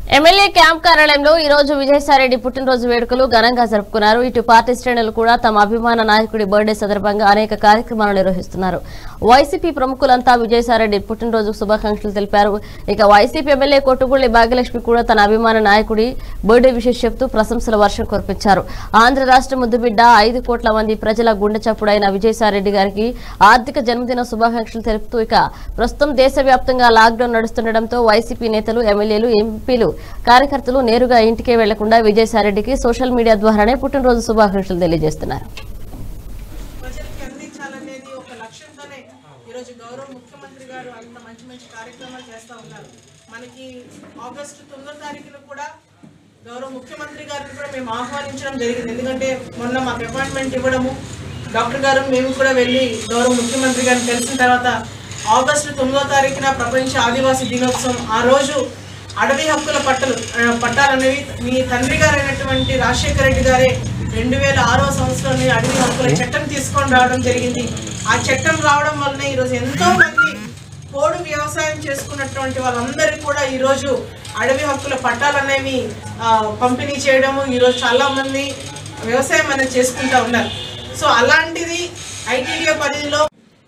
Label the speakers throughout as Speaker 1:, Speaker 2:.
Speaker 1: MLA camp కార్యాలయంలో ఈ రోజు విజయసాయిరెడ్డి పుట్టినరోజు వేడుకలు ఘనంగా జరుపుకున్నారు ఇటు పార్టీ శ్రేణులు కూడా తమ అభిమాన నాయకుడి బర్త్డే సందర్భంగా అనేక కార్యక్రమాలు నిర్వహిస్తున్నారు వైసీపీ ప్రముఖులంతా విజయసాయిరెడ్డి పుట్టినరోజు శుభాకాంక్షలు తెలిపారు ఇక వైసీపీ ఎమ్మెల్యే కొట్టుబుల్లి భాగ్యలక్ష్మి కూడా తన అభిమాన నాయకుడి బర్త్డే విషయం చెప్తూ ప్రశంసల వర్షం కురిపించారు ఆంధ్ర రాష్ట్ర ముద్దుబిడ్డ ఐదు కోట్ల మంది ప్రజల గుండె చప్పుడైన విజయసాయిరెడ్డి గారికి ఆర్థిక జన్మదిన శుభాకాంక్షలు తెలుపుతూ ఇక ప్రస్తుతం దేశవ్యాప్తంగా లాక్డౌన్ నడుస్తుండటంతో వైసీపీ నేతలు ఎమ్మెల్యేలు ఎంపీలు కార్యకర్తలు నేరుగా ఇంటికే వెళ్లకుండా విజయసాయిరెడ్డికి సోషల్ మీడియా ద్వారానే పుట్టినరోజు శుభాకాంక్షలు తెలియజేస్తున్నారు
Speaker 2: ప్రజలకి అందించాలనేది ఒక లక్ష్యంతోనే ఈరోజు గౌరవ ముఖ్యమంత్రి గారు అంత మంచి మంచి కార్యక్రమాలు చేస్తూ ఉన్నారు మనకి ఆగస్టు తొమ్మిదో తారీఖున కూడా గౌరవ ముఖ్యమంత్రి గారిని కూడా మేము ఆహ్వానించడం జరిగింది ఎందుకంటే మొన్న మాకు అపాయింట్మెంట్ ఇవ్వడము డాక్టర్ గారు మేము కూడా వెళ్ళి గౌరవ ముఖ్యమంత్రి గారిని తెలిసిన తర్వాత ఆగస్టు తొమ్మిదో తారీఖున ప్రపంచ ఆదివాసీ దినోత్సవం ఆ రోజు అడవి హక్కుల పట్టలు ఆ, పట్టాలనేవి మీ తండ్రి గారు అయినటువంటి రాజశేఖర రెడ్డి గారే రెండు వేల ఆరో సంవత్సరంలో అడవి హక్కుల చట్టం తీసుకొని రావడం జరిగింది ఆ చట్టం రావడం వలన ఈరోజు ఎంతో మంది పోడు వ్యవసాయం చేసుకున్నటువంటి వాళ్ళందరికీ కూడా ఈరోజు అడవి హక్కుల పట్టాలు అనేవి ఆ, పంపిణీ చేయడము ఈరోజు చాలా మంది వ్యవసాయం అనేది చేసుకుంటా ఉన్నారు సో అలాంటిది ఐటీడీఏ పరిధిలో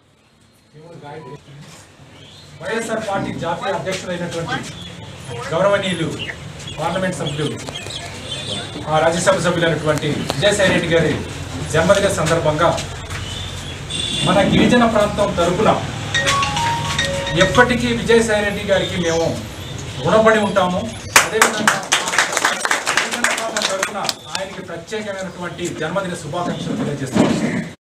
Speaker 3: వైఎస్ఆర్ పార్టీ జాతీయ అధ్యక్షుడైనటువంటి గౌరవనీయులు పార్లమెంట్ సభ్యులు ఆ రాజ్యసభ సభ్యులైనటువంటి విజయసాయి రెడ్డి గారి జన్మదిన సందర్భంగా మన గిరిజన ప్రాంతం తరపున ఎప్పటికీ విజయసాయి రెడ్డి గారికి మేము రుణపడి ఉంటాము అదేవిధంగా గిరిజన ప్రాంతం తరపున ఆయనకి ప్రత్యేకమైనటువంటి జన్మదిన శుభాకాంక్షలు తెలియజేస్తున్నాము